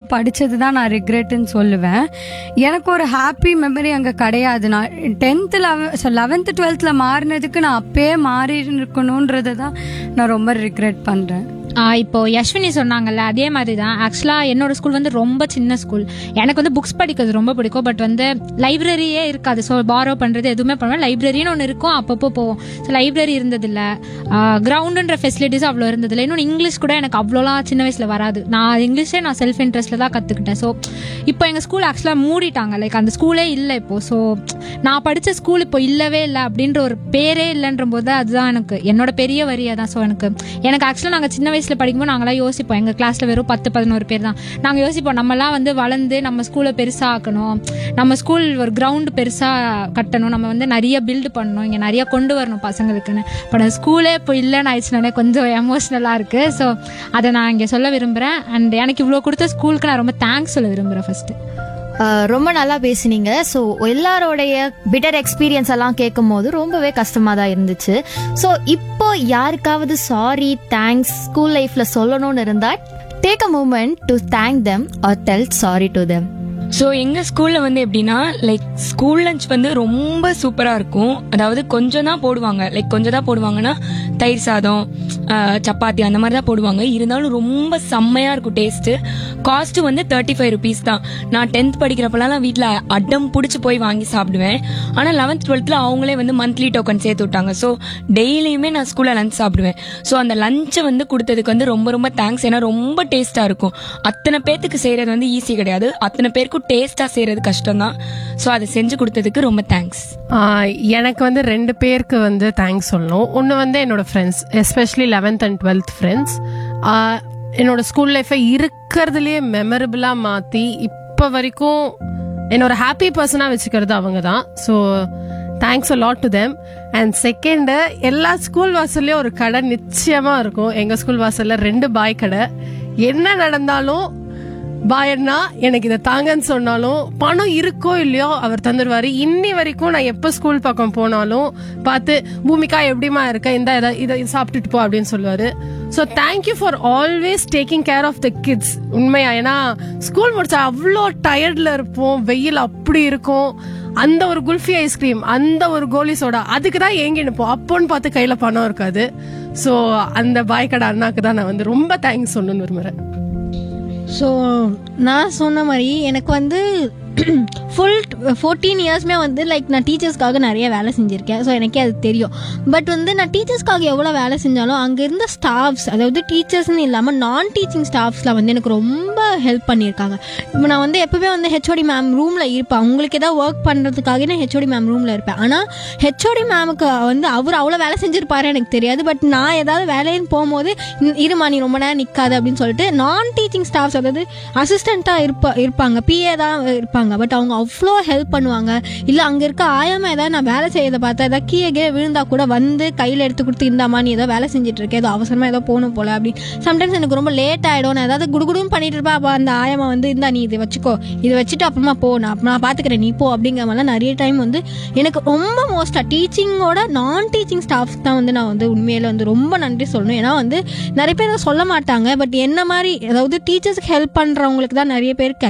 படிச்சது தான் நான் ரிக்ரெட்னு சொல்லுவேன் எனக்கு ஒரு ஹாப்பி மெமரி அங்கே கிடையாது நான் டென்த்து லெவன் லெவன்த்து டுவெல்த்தில் மாறினதுக்கு நான் அப்பயே மாறி இருக்கணுன்றதை தான் நான் ரொம்ப ரிக்ரெட் பண்ணுறேன் ஆ, இப்போ யஸ்வினி சொன்னாங்கல்ல அதே மாதிரி தான் ஆக்சுவலாக என்னோட ஸ்கூல் வந்து ரொம்ப சின்ன ஸ்கூல் எனக்கு வந்து புக்ஸ் படிக்கிறது ரொம்ப பிடிக்கும் பட் வந்து லைப்ரரியே இருக்காது ஸோ பாரோ பண்ணுறது எதுவுமே பண்ணுவேன் லைப்ரரின்னு ஒன்று இருக்கும் அப்பப்போ போவோம் ஸோ லைப்ரரி இருந்ததில்ல கிரவுண்டுன்ற ஃபெசிலிட்டிஸ் அவ்வளோ இருந்ததில்ல இன்னொன்று இங்கிலீஷ் கூட எனக்கு அவ்வளோலாம் சின்ன வயசில் வராது நான் இங்கிலீஷே நான் செல்ஃப் இன்ட்ரெஸ்ட்டில் தான் கற்றுக்கிட்டேன் ஸோ இப்போ எங்கள் ஸ்கூல் ஆக்சுவலாக மூடிட்டாங்க லைக் அந்த ஸ்கூலே இல்லை இப்போது ஸோ நான் படித்த ஸ்கூல் இப்போ இல்லவே இல்லை அப்படின்ற ஒரு பேரே இல்லைன்ற போது அதுதான் எனக்கு என்னோட பெரிய வரியா தான் ஸோ எனக்கு எனக்கு ஆக்சுவலாக நாங்கள் சின்ன வயசில் படிக்கும்போது நாங்களாம் யோசிப்போம் எங்கள் கிளாஸில் வெறும் பத்து பதினோரு பேர் தான் நாங்கள் யோசிப்போம் நம்மலாம் வந்து வளர்ந்து நம்ம ஸ்கூலை பெருசாக ஆக்கணும் நம்ம ஸ்கூல் ஒரு கிரவுண்டு பெருசாக கட்டணும் நம்ம வந்து நிறைய பில்டு பண்ணணும் இங்கே நிறைய கொண்டு வரணும் பசங்களுக்குன்னு பட் அந்த ஸ்கூலே இப்போ இல்லைன்னு ஆயிடுச்சுனாலே கொஞ்சம் எமோஷ்னலாக இருக்குது ஸோ அதை நான் இங்கே சொல்ல விரும்புகிறேன் அண்ட் எனக்கு இவ்வளோ கொடுத்த ஸ்கூலுக்கு நான் ரொம்ப தேங்க்ஸ் சொல்ல விரும்புகிறேன் ஃபஸ்ட்டு ஆஹ் ரொம்ப நல்லா பேசுனீங்க ஸோ எல்லாரோடைய பிட்டர் எக்ஸ்பீரியன்ஸ் எல்லாம் கேட்கும் போது ரொம்பவே கஷ்டமா தான் இருந்துச்சு ஸோ இப்போ யாருக்காவது சாரி தேங்க்ஸ் ஸ்கூல் லைஃப்ல சொல்லணும்னு இருந்தா take a moment to thank them or tell sorry to them so எங்கள் ஸ்கூலில் வந்து எப்படின்னா லைக் ஸ்கூல் லஞ்ச் வந்து ரொம்ப சூப்பராக இருக்கும் அதாவது கொஞ்சம் தான் போடுவாங்க லைக் கொஞ்சம் தான் போடுவாங்கன்னா தயிர் சாதம் ஆஹ், சப்பாத்தி அந்த மாதிரி தான் போடுவாங்க இருந்தாலும் ரொம்ப செம்மையாக இருக்கும் டேஸ்ட்டு காஸ்ட்டு வந்து தேர்ட்டி ஃபைவ் ருபீஸ் தான் நான் டென்த் படிக்கிறப்பலாம் வீட்டில் அடம் பிடிச்சி போய் வாங்கி சாப்பிடுவேன் ஆனால் லெவன்த் டுவெல்த்தில் அவங்களே வந்து மந்த்லி டோக்கன் சேர்த்து விட்டாங்க ஸோ டெய்லியுமே நான் ஸ்கூலில் லஞ்ச் சாப்பிடுவேன் ஸோ அந்த லஞ்சை வந்து கொடுத்ததுக்கு வந்து ரொம்ப ரொம்ப தேங்க்ஸ் ஏன்னா ரொம்ப டேஸ்ட்டாக இருக்கும் அத்தனை பேர்த்துக்கு செய்கிறது வந்து ஈஸி கிடையாது அத்தனை பேருக்கும் டேஸ்ட்டாக செய்கிறது கஷ்டம்தான் ஸோ அதை செஞ்சு கொடுத்ததுக்கு ரொம்ப தேங்க்ஸ் ஆஹ் எனக்கு வந்து ரெண்டு பேருக்கு வந்து தேங்க்ஸ் சொல்லணும் ஒன்று வந்து என்னோட friends especially eleventh and twelfth friends என்னோட ஸ்கூல் லைஃப்பை இருக்கிறதுலையே மெமரபிளாக மாற்றி இப்போ வரைக்கும் என்னோட ஹாப்பி பர்சனாக வச்சுக்கிறது அவங்க தான் so thanks lot to them and second எல்லா ஸ்கூல் வாசல்லையும் ஒரு கடை நிச்சயமாக இருக்கும் எங்கள் ஸ்கூல் வாசலில் ரெண்டு பாய் கடை என்ன நடந்தாலும் பாயண்ணா எனக்கு இதை தாங்கன்னு சொன்னாலும் பணம் இருக்கோ இல்லையோ அவர் தந்துடுவாரு இன்னி வரைக்கும் நான் எப்போ ஸ்கூல் பக்கம் போனாலும் பார்த்து பூமிகா எப்படிமா இருக்க இந்த இதை இதை சாப்பிட்டுட்டு போ அப்படின்னு சொல்லுவாரு so thank you for always taking care of the kids உண்மையா ஏன்னா ஸ்கூல் முடிச்சா அவ்வளோ டயர்டில் இருப்போம் வெயில் அப்படி இருக்கும் அந்த ஒரு குல்ஃபி ஐஸ்கிரீம் அந்த ஒரு கோலி சோடா அதுக்கு தான் ஏங்கி நிற்போம் அப்போன்னு பார்த்து கையில் பணம் இருக்காது ஸோ அந்த பாய் கடை அண்ணாக்கு தான் நான் வந்து ரொம்ப தேங்க்ஸ் சொல்லணும்னு விரும்புகிறேன் ஸோ நான் சொன்ன மாதிரி எனக்கு வந்து ஃபுல் ஃபோர்டீன் இயர்ஸ்மே வந்து லைக் நான் டீச்சர்ஸ்க்காக நிறைய வேலை செஞ்சுருக்கேன் ஸோ எனக்கே அது தெரியும் பட் வந்து நான் டீச்சர்ஸ்க்காக எவ்வளோ வேலை செஞ்சாலும் அங்கே இருந்த ஸ்டாஃப்ஸ் அதாவது டீச்சர்ஸ்னு இல்லாமல் நான் டீச்சிங் ஸ்டாஃப்ஸில் வந்து எனக்கு ரொம்ப ஹெல்ப் பண்ணியிருக்காங்க இப்போ நான் வந்து எப்பவுமே வந்து ஹெச்ஓடி மேம் ரூமில் இருப்பேன் அவங்களுக்கு ஏதாவது ஒர்க் பண்ணுறதுக்காக நான் ஹெச்ஓடி மேம் ரூமில் இருப்பேன் ஆனால் ஹெச்ஓடி மேமுக்கு வந்து அவர் அவ்வளோ வேலை செஞ்சிருப்பாரு எனக்கு தெரியாது பட் நான் ஏதாவது வேலைன்னு போகும்போது "இ- இருமா நீ ரொம்ப நேரம் நிற்காது அப்படின்னு சொல்லிட்டு நான் டீச்சிங் ஸ்டாஃப்ஸ் அதாவது அசிஸ்டண்ட்டாக இருப்பா இருப்பாங்க பிஏ தான் இருப்பாங்க பட் அவங்க அவ்வளோ ஹெல்ப் பண்ணுவாங்க இல்லை அங்கே இருக்க ஆயாம ஏதாவது நான் வேலை செய்யறதை பார்த்தா ஏதாவது கீழே கீழே விழுந்தா கூட வந்து கையில் எடுத்து கொடுத்து இந்தாமா நீ ஏதோ வேலை செஞ்சுட்டு இருக்க ஏதோ அவசரமாக ஏதோ போகணும் போல அப்படி சம்டைம்ஸ் எனக்கு ரொம்ப லேட் ஆகிடும் நான் ஏதாவது குடுகுடுன்னு பண்ணிட்டு இருப்பேன் அப்போ அந்த ஆயமா வந்து இந்தா நீ இதை வச்சுக்கோ இதை வச்சுட்டு அப்புறமா போ நான் அப்புறம் நான் பார்த்துக்கிறேன் நீ போ அப்படிங்கிற மாதிரிலாம் நிறைய டைம் வந்து எனக்கு ரொம்ப மோஸ்ட்டாக டீச்சிங்கோட நான் டீச்சிங் ஸ்டாஃப் தான் வந்து நான் வந்து உண்மையில வந்து ரொம்ப நன்றி சொல்லணும் ஏன்னா வந்து நிறைய பேர் அதை சொல்ல மாட்டாங்க பட் என்ன மாதிரி அதாவது டீச்சர்ஸ்க்கு ஹெல்ப் பண்ணுறவங்களுக்கு தான் நிறைய பேருக்கு